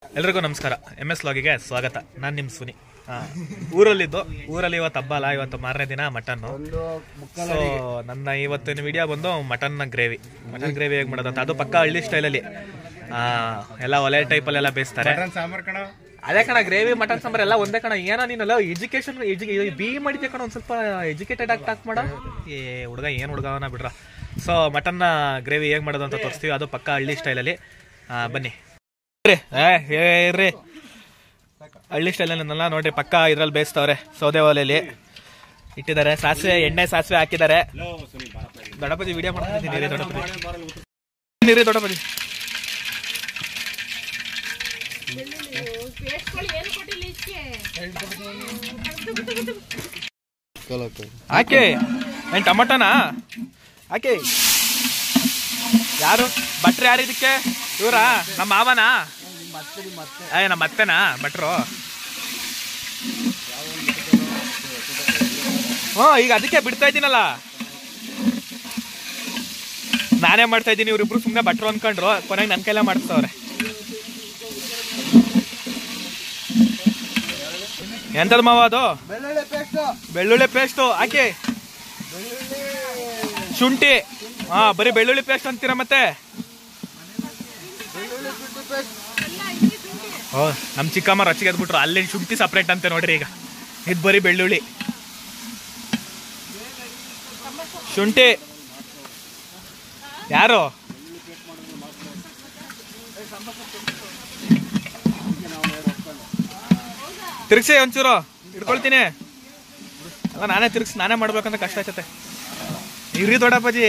ಎಲ್ರಿಗೂ ನಮಸ್ಕಾರ M S ಲಾಗಿಗೆ ಸ್ವಾಗತ ನಾನು ನಿಮ್ಮ ಸುನಿ ಹಾ. ಊರಲ್ಲಿದ್ದು ಊರಲ್ಲಿ ಇವತ್ತು ಹಬ್ಬ ಅಲ್ಲ ಇವತ್ತು ಮಾರನೇ ದಿನ ಮಟನ್ನು ಸೊ ನನ್ನ ಇವತ್ತಿನ ವಿಡಿಯೋ ಬಂದು ಮಟನ್ನ ಗ್ರೇವಿ ಮಟನ್ ಗ್ರೇವಿ ಹೇಗೆ ಮಾಡೋದು ಅಂತ ಅದು ಪಕ್ಕ ಹಳ್ಳಿ ಸ್ಟೈಲಲ್ಲಿ ಎಲ್ಲ ಒಲೆ ಟೈಪಲ್ಲೆಲ್ಲ ಬೇಯಿಸ್ತಾರೆ ಸಾಂಬಾರ್ ಕಣ ಅದೇ ಕಣ ಗ್ರೇವಿ ಮಟನ್ ಸಾಂಬಾರ್ ಎಲ್ಲ ಒಂದೇ ಕಣ ಏನೋ ನೀನೆಲ್ಲ ಎಜುಕೇಶನ್ ಬಿ ಮಾಡಿದ್ದೆ ಕಣ ಒಂದ್ ಸ್ವಲ್ಪ ಎಜುಕೇಟೆಡ್ ಆಗಿ ಟಾಕ್ ಮಾಡ ಏ ಹುಡುಗ ಏನ್ ಹುಡುಗವನ ಬಿಡ್ರ ಸೊ ಮಟನ್ನ ಗ್ರೇವಿ ಹೇಗ್ ಮಾಡೋದು ಅಂತ ತೋರಿಸ್ತೀವಿ ಅದು ಪಕ್ಕ ಹಳ್ಳಿ ಸ್ಟೈಲಲ್ಲಿ ಬನ್ನಿ ರೀ, ಏ, ಏ, ಇರ್ರಿ ಹಳ್ಳಿ ಸ್ಟೈಲಲ್ಲ ನೋಡ್ರಿ ಪಕ್ಕ ಇದ್ರಲ್ಲಿ ಬೇಯಿಸ್ತವ್ರೆ ಸೌದೆ ಒಲೆಯಲ್ಲಿ ಇಟ್ಟಿದ್ದಾರೆ ಸಾಸಿವೆ ಎಣ್ಣೆ ಸಾಸಿವೆ ಹಾಕಿದ್ದಾರೆ ದೊಡ್ಡಪತಿ ವಿಡಿಯೋ ಮಾಡ್ತಿದ್ದೀನಿ ನೀರಿ ದೊಡ್ಡಪತಿ ನೀರಿ ದೊಡ್ಡಪತಿ ಪೇಸ್ಟ್ಗಳು ಏನು ಕೊಟ್ಟಿಲ್ಲ ಇದಕ್ಕೆ ಹಾಕಿ ಏನ್ ಟೊಮಟೊನಾ ಹಾಕಿ ಯಾರು ಭಟ್ರು ಯಾರು ಇದಕ್ಕೆ ಇವರಾ ನಮ್ಮ ಮಾವನಾ ಏ ನಮ್ಮ ಅತ್ತೆನಾ ಭಟ್ರು ಹ್ಞೂ ಈಗ ಅದಕ್ಕೆ ಬಿಡ್ತಾ ಇದ್ದೀನಲ್ಲ ನಾನೇ ಮಾಡ್ತಾ ಇದ್ದೀನಿ ಇವ್ರಿಬ್ರು ಸುಮ್ಮನೆ ಭಟ್ರು ಅನ್ಕೊಂಡ್ರು ಕೊನೆಗೆ ನನ್ನ ಕೈಲೇ ಮಾಡಿಸ್ತವ್ರೆ ಎಂತದ ಮಾವ ಅದು ಬೆಳ್ಳುಳ್ಳಿ ಪೇಸ್ಟ್ ಬೆಳ್ಳುಳ್ಳಿ ಪೇಸ್ಟು ಹಾಕಿ ಶುಂಠಿ ಹಾ ಬರೀ ಬೆಳ್ಳುಳ್ಳಿ ಪೇಸ್ಟ್ ಅಂತೀರಾ ಮತ್ತೆ ಬೆಳ್ಳುಳ್ಳಿ ಶುಂಠಿ ಪೇಸ್ಟ್ ಓ ನಮ್ಮ ಚಿಕ್ಕಮ್ಮ ರೊಚ್ಚಿಗೆ ಎದ್ಬಿಟ್ರು ಅಲ್ಲಿ ಶುಂಠಿ ಸಪ್ರೇಟ್ ಅಂತೆ ನೋಡ್ರಿ ಈಗ ಇದು ಬರೀ ಬೆಳ್ಳುಳ್ಳಿ ಶುಂಠಿ ಯಾರು ತಿರ್ಗ್ಸಿ ಒಂಚೂರು ಇಟ್ಕೊಳ್ತೀನಿ ಅಲ್ಲ ನಾನೇ ತಿರ್ಗ್ಸಿ ನಾನೇ ಮಾಡ್ಬೇಕಂತ ಕಷ್ಟ ಆಯ್ತತೆ ಇರ್ರಿ ದೊಡ್ಡಪ್ಪಾಜಿ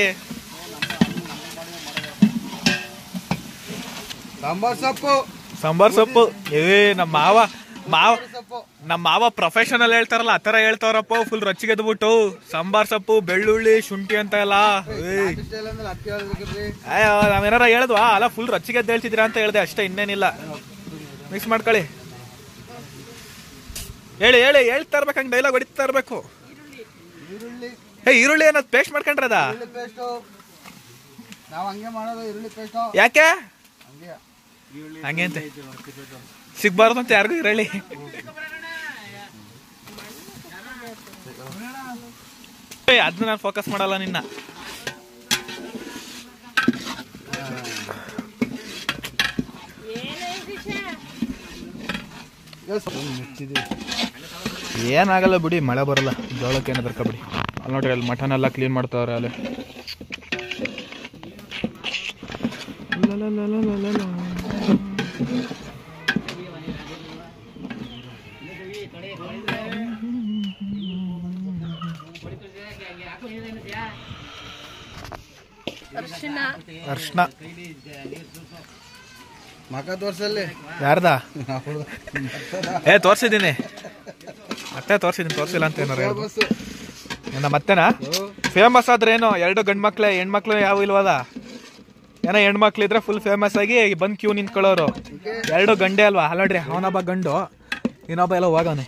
ಸಾಂಬಾರ್ ಸೊಪ್ಪು ಸಾಂಬಾರ್ ಸೊಪ್ಪು ಏ ನಮ್ಮ ಮಾವ ಮಾವ ಸೊಪ್ಪು ನಮ್ಮ ಮಾವ ಪ್ರೊಫೆಷನಲ್ ಹೇಳ್ತಾರಲ್ಲ ಆ ಥರ ಹೇಳ್ತಾರಪ್ಪ ಫುಲ್ ರೊಚ್ಚಿಗೆ ಎದ್ಬಿಟ್ಟು ಸಾಂಬಾರ್ ಸೊಪ್ಪು ಬೆಳ್ಳುಳ್ಳಿ ಶುಂಠಿ ಅಂತ ಎಲ್ಲ ಏಯ್ ಸ್ಟೈಲ್ ಅಂದ್ರೆ ಅಕ್ಕಿ ಹೇಳ್ಬೇಕ್ರಿ ಅಯ್ಯೋ ನಾವೇನಾರ ಹೇಳಿದ್ವಾ ಅಲ್ಲ ಫುಲ್ ರೊಚ್ಚಿಗೆ ಎದ್ದು ಹೇಳ್ತಿದ್ದೀರಾ ಅಂತ ಹೇಳ್ದೆ ಅಷ್ಟೇ ಇನ್ನೇನಿಲ್ಲ ಮಿಕ್ಸ್ ಮಾಡ್ಕೊಳ್ಳಿ ಹೇಳಿ ಹೇಳಿ ಹೇಳ್ತಾ ಇರ್ಬೇಕು ಹಂಗೆ ಡೈಲಾಗ್ ಹೊಡಿತಾ ಇರ್ಬೇಕು ಈರುಳ್ಳಿ ಏ ಈರುಳ್ಳಿ ಅನ್ನೋದು ಪೇಸ್ಟ್ ಮಾಡ್ಕೊಂಡ್ರದ ಈರುಳ್ಳಿ ಪೇಸ್ಟು ನಾವು ಹಂಗೆ ಮಾಡೋದು ಈರುಳ್ಳಿ ಪೇಸ್ಟು ಯಾಕೆ ಹಂಗೆ ಹಂಗೆ ಅಂತೆ ಸಿಗ್ಬಾರ್ದು ಅಂತ ಯಾರಿಗೂ ಇರಲಿ ಅದನ್ನ ನಾನು ಫೋಕಸ್ ಮಾಡಲ್ಲ ನಿನ್ನ ಏನೇ ವಿಷಯ ಈಗ ಸ್ವಲ್ಪ ಮುಚ್ಚಿದೆ ಏನಾಗಲ್ಲ ಬಿಡಿ ಮಳೆ ಬರಲ್ಲ ಜೋಳಕ್ಕೆ ಏನು ಬಿಡಿ ಅಲ್ಲಿ ನೋಡ್ರಿ ಅಲ್ಲಿ ಮಟನ್ ಎಲ್ಲ ಕ್ಲೀನ್ ಮಾಡ್ತಾವ್ರೆ ಅಲ್ಲಿ ಅರ್ಶಿನ ಅರ್ಶನ ಮಕ ತೋರ್ಸಲ್ಲಿ ಯಾರ್ದ ಏ ತೋರ್ಸಿದ್ದೀನಿ ಮತ್ತೆ ತೋರ್ಸಿದ್ದೀನಿ ತೋರ್ಸಿಲ್ಲ ಅಂತ ಏನಾರು ಹೇಳ್ಬೋದು. ಬಸ್ಸು ನಮ್ಮ ಮತ್ತೆನಾ ಫೇಮಸ್ ಆದ್ರೆ ಏನು ಎರಡು ಗಂಡು ಮಕ್ಳೆ ಹೆಣ್ಮಕ್ಳು ಯಾವ ಇಲ್ವದ ಏನೋ ಹೆಣ್ಮಕ್ಳು ಇದ್ರೆ ಫುಲ್ ಫೇಮಸ್ ಆಗಿ ಬಂದ್ ಕ್ಯೂ ನಿಂತ್ಕೊಳ್ಳೋರು ಎರಡು ಗಂಡೆ ಅಲ್ವಾ ಅಲ್ಲ ನೋಡ್ರಿ ಅವನೊಬ್ಬ ಗಂಡು ಇನ್ನೊಬ್ಬ ಎಲ್ಲ ಹೋಗವನೆ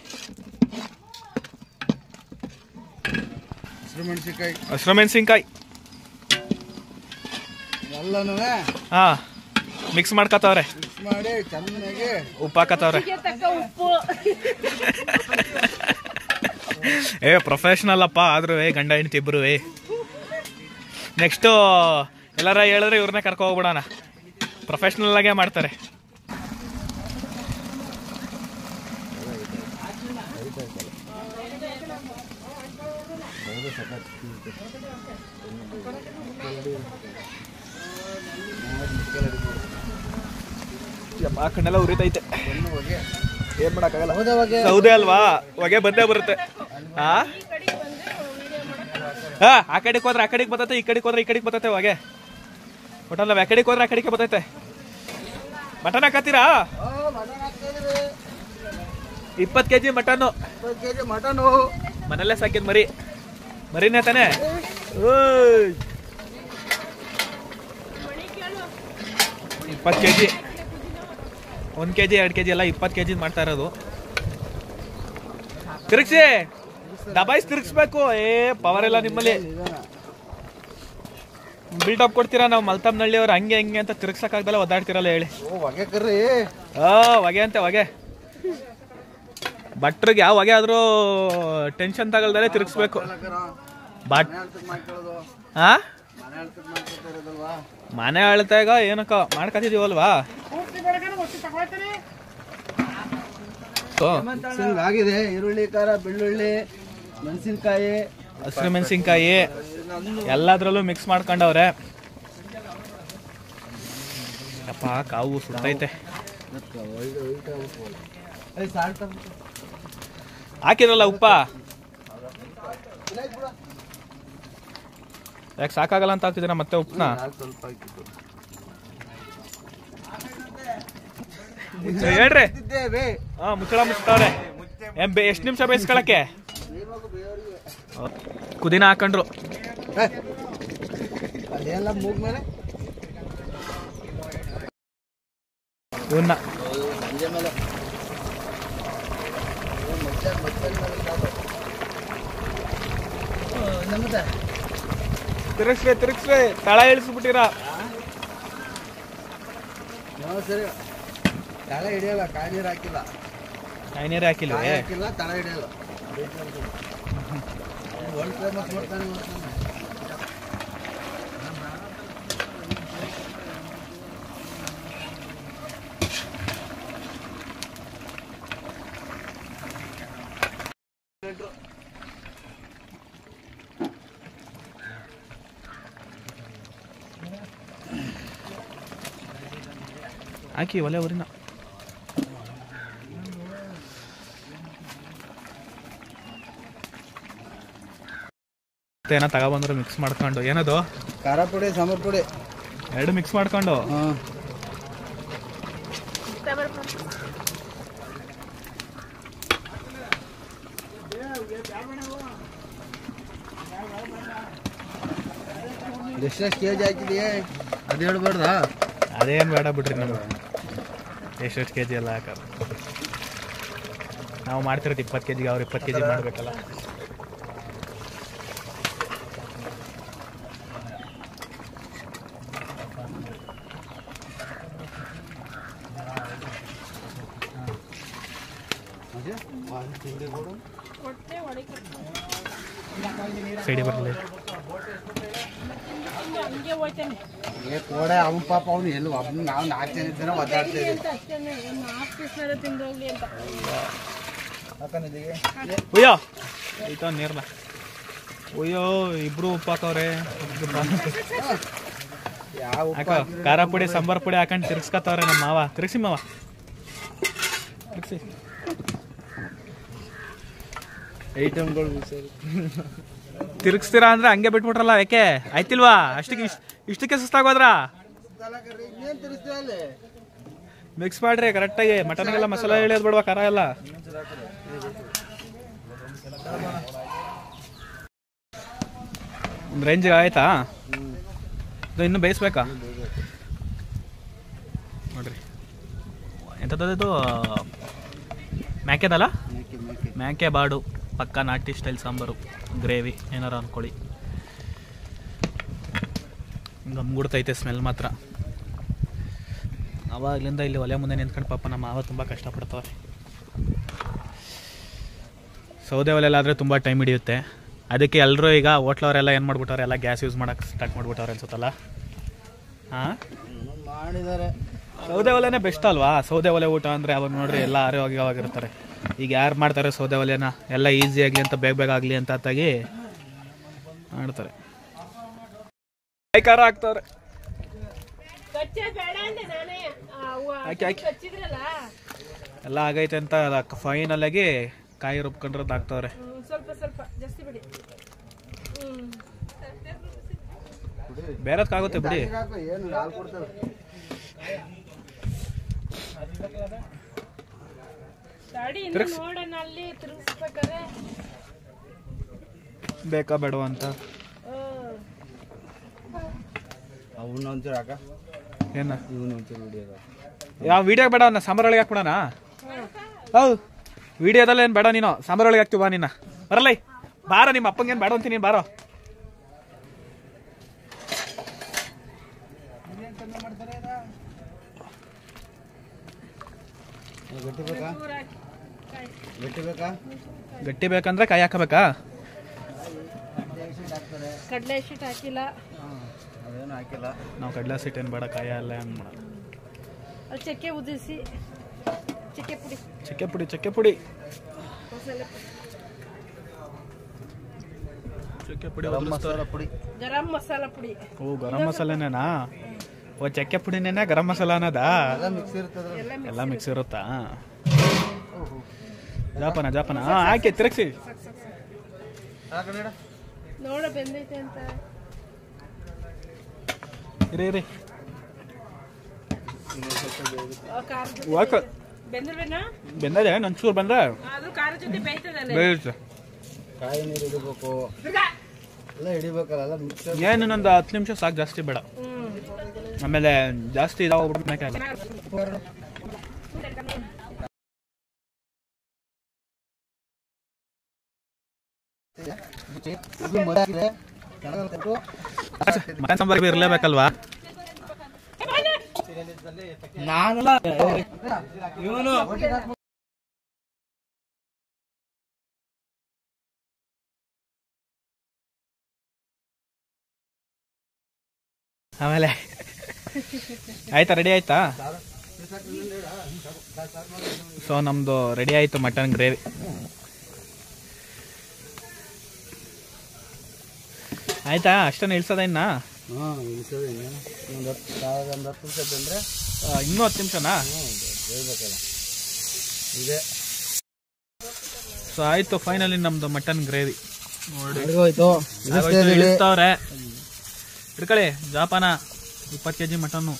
ಹಸಿರು ಮೆಣಸಿನ್ಕಾಯಿ ಹಸಿರು ಮೆಣಸಿನ್ಕಾಯಿ ಎಲ್ಲನೂ ಹಾ ಮಿಕ್ಸ್ ಮಾಡ್ಕೊತಾವ್ರೆ ಮಿಕ್ಸ್ ಮಾಡಿ ಚೆನ್ನಾಗಿ ಉಪ್ಪು ಹಾಕತ್ತವ್ರೆ ರುಚಿಗೆ ತಕ್ಕ ಉಪ್ಪು ಏ ಪ್ರೊಫೆಷನಲ್ ಅಪ್ಪ ಆದ್ರೂ ಏ ಗಂಡ ಹೆಂಡತಿ ಇಬ್ರು ಏ ನೆಕ್ಸ್ಟ್ ಎಲ್ಲಾರ ಹೇಳಿದ್ರೆ ಇವ್ರನ್ನೇ ಕರ್ಕೊ ಹೋಗ್ಬಿಡೋಣ ಪ್ರೊಫೆಷನಲ್ ಆಗೇ ಮಾಡ್ತಾರೆ ಯಪ್ಪ, ಆ ಕಣ್ಣೆಲ್ಲ ಉರಿತೈತೆ ಹೊಗೆ ಏನ್ ಮಾಡಕ್ಕಾಗಲ್ಲ ಹೌದಾ ಹೊಗೆ ಸೌದೆ ಅಲ್ವಾ ಹೊಗೆ ಬಂದೇ ಬರುತ್ತೆ ಹಾ ಹಾ ಆ ಕಡೆಗೆ ಹೋದ್ರೆ ಆ ಕಡೆಗೆ ಬರ್ತೈತೆ ಈ ಕಡೆಗೆ ಹೋದ್ರೆ ಈ ಕಡೆಗೆ ಬರ್ತೈತೆ ಹೊಗೆ ಒಟ್ಟಲ್ಲ ಆ ಕಡೆಗೆ ಹೋದ್ರೆ ಆ ಕಡೆಗೆ ಬರ್ತೈತೆ ಮಟನ್ ಹಾಕತ್ತೀರಾ ಓ, ಮಟನ್ ಹಾಕ್ತಾ ಇದೀವಿ ಇಪ್ಪತ್ತು ಕೆ ಜಿ ಮಟನ್ನು ಇಪ್ಪತ್ತು ಕೆ ಜಿ ಮಟನು ಮನೆಯಲ್ಲೇ ಸಾಕಿದ್ ಮರಿ ಮರಿನೇ ತಾನೆ ಓಯ್ ಇಪ್ಪತ್ತು ಕೆ ಜಿ ಒಂದು ಕೆ ಜಿ ಎರಡು ಕೆ ಜಿ ಎಲ್ಲ ಇಪ್ಪತ್ತು ಕೆ ಜಿ ಮಾಡ್ತಾ ಇರೋದು ತಿರುಗಿಸಿ ದಬಾಯಿಸಿ ತಿರುಗಿಸ್ಬೇಕು ಏ ಪವರ್ ಇಲ್ಲ ನಿಮ್ಮಲ್ಲಿ ನಿಧಾನ. ಬಿಲ್ಡಪ್ ಕೊಡ್ತೀರಾ ನಾವು ಮಲ್ತಮ್ನಳ್ಳಿ ಅವ್ರು ಹಂಗೆ ಹಂಗೆ ಅಂತ ತಿರ್ಗ್ಸಕ್ಕಾಗ್ದಲ್ಲ ಒದ್ದಾಡ್ತಿರಲ್ಲ ಹೇಳಿ ಓ ಹೊಗೆ ಕರ್ರಿ ಆ ಹೊಗೆ ಅಂತೆ ಹೊಗೆ ಭಟ್ರಿಗೆ ಯಾವ ಹೊಗೆ ಆದ್ರೂ ಟೆನ್ಷನ್ ತಗಲ್ದಲೆ ತಿರ್ಗಿಸ್ಬೇಕು ಬಟ್ ಮನೆ ಹೇಳ್ತಕ್ ಮಾಡ್ಕೊಳ್ಳೋದು ಆ ಮನೆ ಹೇಳ್ತಕ್ ಮಾಡ್ಕೊತಾ ಇರೋದಲ್ವಾ ಮನೆ ಅಳ್ತಾಗ ಏನಕ್ಕ ಮಾಡ್ಕೊತಿದೀವಲ್ವಾ ಹಸಿರು ಆಗಿದೆ ಈರುಳ್ಳಿ ಖಾರ ಬೆಳ್ಳುಳ್ಳಿ ಮೆಣಸಿನ್ಕಾಯಿ ಹಸಿರು ಮೆಣಸಿನ್ಕಾಯಿ ಎಲ್ಲದ್ರಲ್ಲೂ ಮಿಕ್ಸ್ ಮಾಡ್ಕೊಂಡವ್ರೆ ಅಪ್ಪ ಕಾವು ಸುತ್ತೈತೆ ಸಾಲ್ಟ್ ಹಾಕಿರಲ್ಲ ಉಪ್ಪ ಯಾಕೆ ಸಾಕಾಗಲ್ಲ ಅಂತ ಹಾಕಿದ್ದೀರಾ ಮತ್ತೆ ಉಪ್ಪನ್ನ ಸ್ವಲ್ಪ ಹಾಕಿದ್ದು ಹೇಳ್ರಿ ಇದ್ದೇವೆ ಹಾ ಮುಚ್ಚಳ ಮುಚ್ತವ್ರೆ ಏನ್ ಬೇ ಎಷ್ಟು ನಿಮಿಷ ಬೇಯಿಸ್ಕೊಳಕ್ಕೆ ಕುದಿನ ಹಾಕೊಂಡ್ರು ಅದೇನೆಲ್ಲ ಮೂಗ್ ಮೇಲೆ ಇವನ್ನ ಸಂಜೆ ಮೇಲೆ ನಮ್ಮದ ತಿರುಗಿಸ್ರೆ ತಿರುಗಿಸ್ರೆ ತಳ ಇಳಿಸ್ಬಿಟ್ಟಿರ ಸರಿ ತಳ ಹಿಡಿಯಲ್ಲ ಕಾಯಿ ನೀರು ಹಾಕಿಲ್ಲ ನೀರೇ ಹಾಕಿಲ್ಲ ಕಾಯಿ ಹಾಕಿಲ್ಲ ತಳ ಹಿಡಿಯಲ್ಲ ವರ್ಲ್ಡ್ ಫೇಮಸ್ ಮಾಡ್ತಾನೆ ಮಾಡ್ತಾನೆ ಹಾಕಿ ಒಲೆ ಊರಿನ ಏನೋ ತಗೊಬಂದ್ರು ಮಿಕ್ಸ್ ಮಾಡ್ಕೊಂಡು ಏನದು ಖಾರ ಪುಡಿ ಸಾಂಬಾರ್ ಪುಡಿ ಎರಡು ಮಿಕ್ಸ್ ಮಾಡ್ಕೊಂಡು ಹಾಂ ಎಷ್ಟೆಷ್ಟು ಕೆ ಜಿ ಹಾಕಿದೆಯೇ ಅದು ಹೇಳ್ಬಾರ್ದಾ ಅದೇನು ಬೇಡ ಬಿಡ್ರಿ ನಮ್ಗೆ ಎಷ್ಟೆಷ್ಟು ಕೆ ಜಿ ಎಲ್ಲ ಹಾಕೋದು ನಾವು ಮಾಡ್ತಿರೋದು ಇಪ್ಪತ್ತು ಕೆ ಜಿಗೆ ಅವ್ರು ಇಪ್ಪತ್ತು ಕೆ ಜಿ ಮಾಡಬೇಕಲ್ಲ ಸೈಡಿ ಬರಲಿ ಹಂಗೆ ಹೋಯ್ತಾನೆ ಏ ಕೋಡೆ ಅವನ ಪಾಪ ಅವನು ಎಲ್ಲಿ ಒಬ್ಬನು ನಾವು ನಾಲ್ಕು ಜನ ಇದ್ದೇನೆ ಒದ್ದಾಡ್ತಾ ಅಂತ ಅಷ್ಟೇನೆ ನಾಲ್ಕು ಪೀಸ್ನಾರ ತಿಂದೋಗ್ಲಿ ಅಂತ ಇದ್ದೀವಿ ಉಯ್ಯೋ ಆಯ್ತಾ ನೀರ್ನ ಉಯ್ಯೋ ಇಬ್ರು ಉಪ್ಪು ಹಾಕವ್ರೆ ಯಾವ ಹಾಕ ಖಾರ ಪುಡಿ ಸಾಂಬಾರ್ ಪುಡಿ ಹಾಕೊಂಡು ತಿರ್ಗ್ಸ್ಕೊತವ್ರೆ ನಮ್ಮ ಮಾವ ತಿರ್ಗ್ಸಿ ಮಾವ ತಿರ್ಗ್ಸಿ ಐಟಮ್ಗಳು ಸರಿ ತಿರ್ಗಿಸ್ತೀರಾ ಅಂದ್ರೆ ಹಂಗೆ ಬಿಟ್ಬಿಟ್ರಲ್ಲ ಯಾಕೆ ಆಯ್ತಿಲ್ವಾ ಅಷ್ಟಕ್ಕೆ ಇಷ್ಟ ಇಷ್ಟಕ್ಕೆ ಸುಸ್ತಾಗೋದ್ರ ಇನ್ನೇನು ತಿರ್ಸ್ತೀರ ಅಲ್ಲಿ ಮಿಕ್ಸ್ ಮಾಡ್ರಿ ಕರೆಕ್ಟಾಗಿ ಮಟನ್ಗೆಲ್ಲ ಮಸಾಲೆ ಇಳಿಯೋದು ಬಿಡ್ವಾ ಖಾರ ಎಲ್ಲ ಒಂದು ರೇಂಜಿಗೆ ಆಯ್ತಾ ಇದು ಇನ್ನು ಬೇಯಿಸ್ಬೇಕಾ ನೋಡ್ರಿ ಎಂಥದ್ದು ಮ್ಯಾಕೆದಲ್ಲ ಮೇಕೆ ಮೇಕೆ ಮ್ಯಾಕೆ ಬಾಡು ಪಕ್ಕ ನಾಟಿ ಸ್ಟೈಲ್ ಸಾಂಬಾರು ಗ್ರೇವಿ ಏನಾರ ಅನ್ಕೊಳ್ಳಿ ಗಮ್ಗುಡ್ತೈತೆ ಸ್ಮೆಲ್ ಮಾತ್ರ ಅವಾಗ್ಲಿಂದ ಇಲ್ಲಿ ಒಲೆ ಮುಂದೆ ನಿಂತ್ಕೊಂಡು ಪಾಪ ನಮ್ಮ ಮಾವ ತುಂಬ ಕಷ್ಟಪಡ್ತವ್ರೆ ಸೌದೆ ಒಲೆಲ್ಲಾದರೆ ತುಂಬ ಟೈಮ್ ಹಿಡಿಯುತ್ತೆ ಅದಕ್ಕೆ ಎಲ್ಲರೂ ಈಗ ಹೋಟ್ಲವರೆಲ್ಲ ಏನು ಮಾಡ್ಬಿಟ್ಟವ್ರೆ ಎಲ್ಲ ಗ್ಯಾಸ್ ಯೂಸ್ ಮಾಡೋಕೆ ಸ್ಟಾರ್ಟ್ ಮಾಡ್ಬಿಟ್ಟವ್ರೆ ಅನ್ಸುತ್ತಲ್ಲ ಹಾಂ ಮಾಡಿದ್ದಾರೆ ಸೌದೆ ಒಲೆನೇ ಬೆಸ್ಟ್ ಅಲ್ವಾ ಸೌದೆ ಒಲೆ ಊಟ ಅಂದರೆ ಅವಾಗ ನೋಡ್ರಿ ಎಲ್ಲ ಆರೋಗ್ಯವಾಗಿರ್ತಾರೆ ಈಗ ಯಾರು ಮಾಡ್ತಾರೆ ಸೌದೆ ಒಲೆನ ಎಲ್ಲ ಈಸಿ ಆಗಲಿ ಅಂತ ಬೇಗ ಬೇಗ ಆಗಲಿ ಅಂತ ತಾಗಿ ಮಾಡ್ತಾರೆ ಕೈ ಖಾರ ಹಾಕ್ತವ್ರೆ ಕಚ್ಚೆ ಬೇಡ ಅಂದೆ ನಾನೇ ಆ, ಅವ್ವ ಹಾಕಿ, ಹಾಕಿ. ಕಚ್ಚಿದ್ರಲ್ಲ ಎಲ್ಲ ಆಗೈತೆ ಅಂತ ಫೈನಲ್ ಆಗಿ ಕಾಯಿ ರುಬ್ಕೊಂಡ್ರದ್ದು ಹಾಕ್ತವ್ರೆ ಹ್ಮ್, ಸ್ವಲ್ಪ ಸ್ವಲ್ಪ ಜಾಸ್ತಿ ಬಿಡಿ ಹ್ಮ್ ಬೇರೆದ್ಕಾಗುತ್ತೆ ಬಿಡಿ ಹಾಕು, ಏನು ಹಾಲು ಕೊಡ್ತಾರೆ ಗಾಡಿ ಇನ್ನು ನೋಡೋಣ ಅಲ್ಲಿ ತಿರುಗಿಸ್ಬೇಕಾರೆ ಬೇಕಾ ಬೇಡವಾ ಅಂತ ಹ್ಮ್. ಅವನು ಒಂಚೂರು ಹಾಕ ಏನ ಇವನು ಒಂಚೂರು ಹಿಡಿಯೋದು ಯಾವ ವಿಡಿಯೋ ಬೇಡ ನಾ ಸಾಂಬಾರೊಳಗೆ ಹಾಕ್ಬಿಡೋಣ ಹೌದು ವಿಡಿಯೋದಲ್ಲಿ ಏನು ಬೇಡ ನೀನು ಸಾಂಬಾರೊಳಗೆ ಹಾಕ್ತೀವಿ ಬಾ ನಿನ್ನ ಬರಲ್ಲ ಬಾರ ನಿಮ್ಮ ಅಪ್ಪಂಗೇನು ಬೇಡ ಅಂತೀನಿ ನೀನು ಬಾರೋ ಗಟ್ಟಿ ಬೇಕಾ ಗಟ್ಟಿ ಬೇಕಾ ಗಟ್ಟಿ ಬೇಕಂದ್ರೆ ಕಾಯಿ ಹಾಕಬೇಕಾ ಹಾಕ್ತಾರೆ ಕಡಲೆ ಹಿಟ್ಟು ಹಾಕಿಲ್ಲ ಅದೇನು ಹಾಕಿಲ್ಲ ನಾವು ಕಡಲೆ ಸಿಟ್ಟು ಏನು ಬೇಡ ಕಾಯಿ ಅಲ್ಲ ಏನು ಮಾಡೋದು ಅಲ್ಲಿ ಚಕ್ಕೆ ಉದಿಸಿ ಚಕ್ಕೆ ಪುಡಿ ಚಕ್ಕೆ ಪುಡಿ ಚಕ್ಕೆ ಪುಡಿ ಮಸಾಲೆ ಪುಡಿ ಚಕ್ಕೆ ಪುಡಿ ಗರಂ ಉದುರಿಸ್ತಾರೆ. ಮಸಾಲ ಪುಡಿ ಗರಂ ಮಸಾಲ ಪುಡಿ ಓ ಗರಂ ಮಸಾಲೆನೇನಾ ಓ ಚಕ್ಕೆ ಪುಡಿನೇನೆ ಗರಂ ಮಸಾಲ ಅನ್ನೋದಾ ಎಲ್ಲ ಮಿಕ್ಸ್ ಇರ್ತದ್ರ ಎಲ್ಲ mix. ಎಲ್ಲ ಮಿಕ್ಸ್ ಇರುತ್ತಾ ಜಾಪನ ಜಾಪನ ಹಾ ಹಾಕಿ ತಿರುಗಿಸಿ ಹಾಕಣ ನೋಡ ಬೆಂದೈತೆ ಅಂತ ಇರಿ ಇರಿ ಆ ಖಾರ ಜೊತೆ ವಾಕ ಬೆಂದಿರ್ಬೇನ ಬೆಂದದೆ ಒಂಚೂರು ಬಂದ್ರೆ ಅದು ಖಾರ ಜೊತೆ ಬೇಯ್ತದಲ್ಲ ಬೇಯುತ್ತೆ ಕಾಯಿ ನೀರು ಹಿಡಿಬೇಕು ಎಲ್ಲ ಹಿಡಿಬೇಕಲ್ಲ ಎಲ್ಲ ಮಿಕ್ಸ್ ಏನು ಇನ್ನೊಂದು ಹತ್ತು ನಿಮಿಷ ಸಾಕು ಜಾಸ್ತಿ ಬೇಡ ಹ್ಮ್ ಆಮೇಲೆ ಜಾಸ್ತಿ ಇದಾಗ್ಬಿಡ್ಬೇಕಾಗಲ್ಲ ಇದು ಮರ ಹಾಕಿದ್ರೆ ಚೆನ್ನಾಗಿ ಕೊಟ್ಟು ಮಟನ್ ಸಾಂಬಾರಿಗೆ ಇರಲೇಬೇಕಲ್ವಾ ನಾನು ಇವನು ಆಮೇಲೆ ಆಯ್ತಾ ರೆಡಿ ಆಯ್ತಾ ಸೊ ನಮ್ದು ರೆಡಿ ಆಯ್ತು ಮಟನ್ ಗ್ರೇವಿ ಆಯ್ತಾ ಅಷ್ಟನ್ನು ಇಳ್ಸೋದ ಇನ್ನ ಹಾಂ ಇಳಿಸೋದು ಇನ್ನೇನು ಒಂದು ಹತ್ತು ಸಾವಿರದ ಒಂದು ಹತ್ತು ನಿಮಿಷ ಬಂದರೆ ಆ, ಇನ್ನೂ ಹತ್ತು ನಿಮಿಷನಾ ಹ್ಞೂ ಬೇಯಬೇಕಲ್ಲ ಇದೆ ಸೊ ಆಯ್ತು ಫೈನಲಿ ನಮ್ದು ಮಟನ್ ಗ್ರೇವಿ ನೋಡಿ ಹೋಯ್ತು ಇಳಿಸ್ತವ್ರೆ ಹಿಡ್ಕೊಳ್ಳಿ ಜಾಪಾನ ಇಪ್ಪತ್ತು ಕೆ ಜಿ ಮಟನ್ನು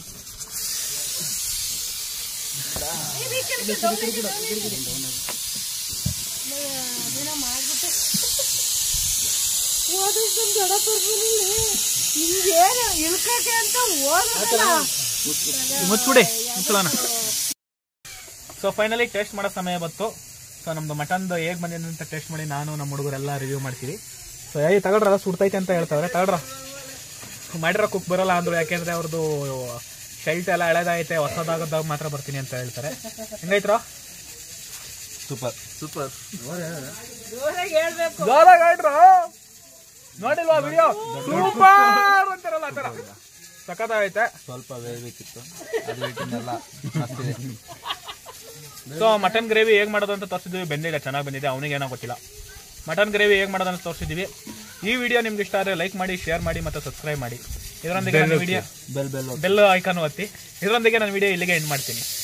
ಹಿಂಗೇನು ಇಳ್ಕಕ್ಕೆ ಅಂತ ಹೋಗಲ್ಲ ಮುಚ್ಚಿಬಿಡಿ ಮುಚ್ಚಳೋಣ ಸೊ ಫೈನಲಿ ಟೇಸ್ಟ್ ಮಾಡೋ ಸಮಯ ಬಂತು ಸೊ ನಮ್ದು ಮಟನ್ದು ಹೇಗೆ ಬಂದಿದೆ ಅಂತ ಟೇಸ್ಟ್ ಮಾಡಿ ನಾನು ನಮ್ಮ ಹುಡುಗರೆಲ್ಲ ರಿವ್ಯೂ ಮಾಡ್ತೀವಿ ಸೊ ಏ ತಗೊಳ್ರ ಸುಡ್ತೈತೆ ಅಂತ ಹೇಳ್ತಾವ್ರೆ ತಗೊಳ್ರ ಮಾಡಿರೋ ಕುಕ್ ಬರಲ್ಲ ಅಂದ್ರು ಯಾಕೆಂದ್ರೆ ಅವ್ರದ್ದು ಶೆಲ್ಟ್ ಎಲ್ಲ ಎಳೆದೈತೆ ಹೊಸದಾಗದಾಗ ಮಾತ್ರ ಬರ್ತೀನಿ ಅಂತ ಹೇಳ್ತಾರೆ ಹೆಂಗೈತ್ರ ಸೂಪರ್ ಸೂಪರ್ ಜೋರಾಗಿ ಹೇಳ್ಬೇಕು ನೋಡಿಲ್ವಾ ವಿಡಿಯೋ ಸೂಪರ್ ಅಂತಾರಲ್ಲ ಆ ಥರ ಸಖತ್ತಾಗೈತೆ ಸ್ವಲ್ಪ ಬೇಯಬೇಕಿತ್ತು ಅದು ಹಿಟ್ಟಿನೆಲ್ಲ ಮಸ್ತಿದೆ ಸೊ ಮಟನ್ ಗ್ರೇವಿ ಹೇಗೆ ಮಾಡೋದು ಅಂತ ತೋರಿಸಿದ್ವಿ ಬೆಂದಿದೆ ಚೆನ್ನಾಗಿ ಬಂದಿದೆ ಅವನಿಗೆ ಏನೋ ಗೊತ್ತಿಲ್ಲ ಮಟನ್ ಗ್ರೇವಿ ಹೇಗೆ ಮಾಡೋದು ಅಂತ ತೋರಿಸಿದ್ವಿ ಈ ವಿಡಿಯೋ ನಿಮ್ಗೆ ಇಷ್ಟ ಆದರೆ ಲೈಕ್ ಮಾಡಿ ಶೇರ್ ಮಾಡಿ ಮತ್ತು ಸಬ್ಸ್ಕ್ರೈಬ್ ಮಾಡಿ ಇದರೊಂದಿಗೆ ನನ್ನ video bell bell bell icon ಒತ್ತಿ ಇದರೊಂದಿಗೆ ನನ್ನ ವಿಡಿಯೋ ಇಲ್ಲಿಗೆ ಎಂಡ್ ಮಾಡ್ತೀನಿ